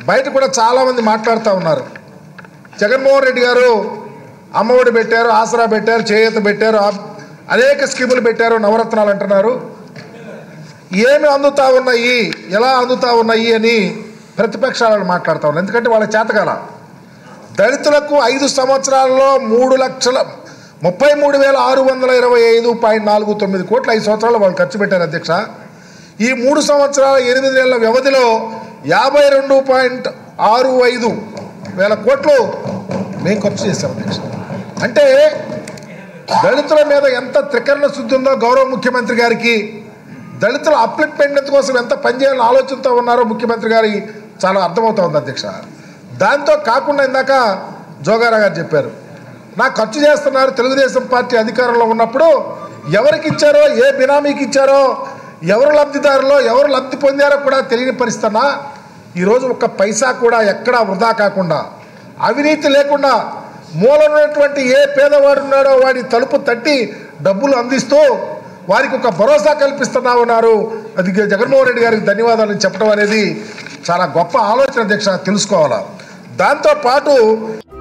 బయట కూడా చాలామంది మాట్లాడుతూ ఉన్నారు జగన్మోహన్ రెడ్డి గారు అమ్మఒడి పెట్టారు ఆసరా పెట్టారు చేయూత పెట్టారు ఆ- అనేక స్కీములు పెట్టారు నవరత్నాలు అంటున్నారు ఏమి అందుతా ఉన్నాయి ఎలా అందుతా ఉన్నాయి అని ప్రతిపక్షాలను మాట్లాడుతూ ఉన్నారు ఎందుకంటే వాళ్ళ చేతకాల దళితులకు ఐదు సంవత్సరాల్లో మూడు లక్షల ముప్పై మూడు వేల ఆరు వందల ఇరవై ఐదు పాయింట్ నాలుగు తొమ్మిది కోట్లు ఐదు సంవత్సరాలు వాళ్ళు ఖర్చు పెట్టారు అధ్యక్ష ఈ మూడు సంవత్సరాల ఎనిమిది నెలల వ్యవధిలో యాభై రెండు పాయింట్ ఆరు ఐదు వేల కోట్లు మేము ఖర్చు చేశాం అధ్యక్ష అంటే దళితుల మీద ఎంత త్రికరణ శుద్ధి ఉందో గౌరవ ముఖ్యమంత్రి గారికి దళితుల అప్లిట్మెంట్ కోసం ఎంత పనిచేయాలని ఆలోచనతో ఉన్నారో ముఖ్యమంత్రి గారి చాలా అర్థమవుతోంది అధ్యక్ష దాంతో కాకుండా ఇందాక జోగారా గారు చెప్పారు నా ఖర్చు చేస్తున్నారు తెలుగుదేశం పార్టీ అధికారంలో ఉన్నప్పుడు ఎవరికి ఇచ్చారో ఏ బినామీకి ఇచ్చారో ఎవరు లబ్ధిదారులో ఎవరు లబ్ధి పొందారో కూడా తెలియని పరిస్థితున్నా ఈరోజు ఒక్క పైసా కూడా ఎక్కడా వృధా కాకుండా అవినీతి లేకుండా మూలనున్నటువంటి ఏ పేదవాడు ఉన్నాడో వాడి తలుపు తట్టి డబ్బులు అందిస్తూ వారికి ఒక భరోసా కల్పిస్తున్నా ఉన్నారు అది జగన్మోహన్ రెడ్డి గారికి ధన్యవాదాలు చెప్పడం అనేది చాలా గొప్ప ఆలోచన అధ్యక్ష తెలుసుకోవాలా దాంతోపాటు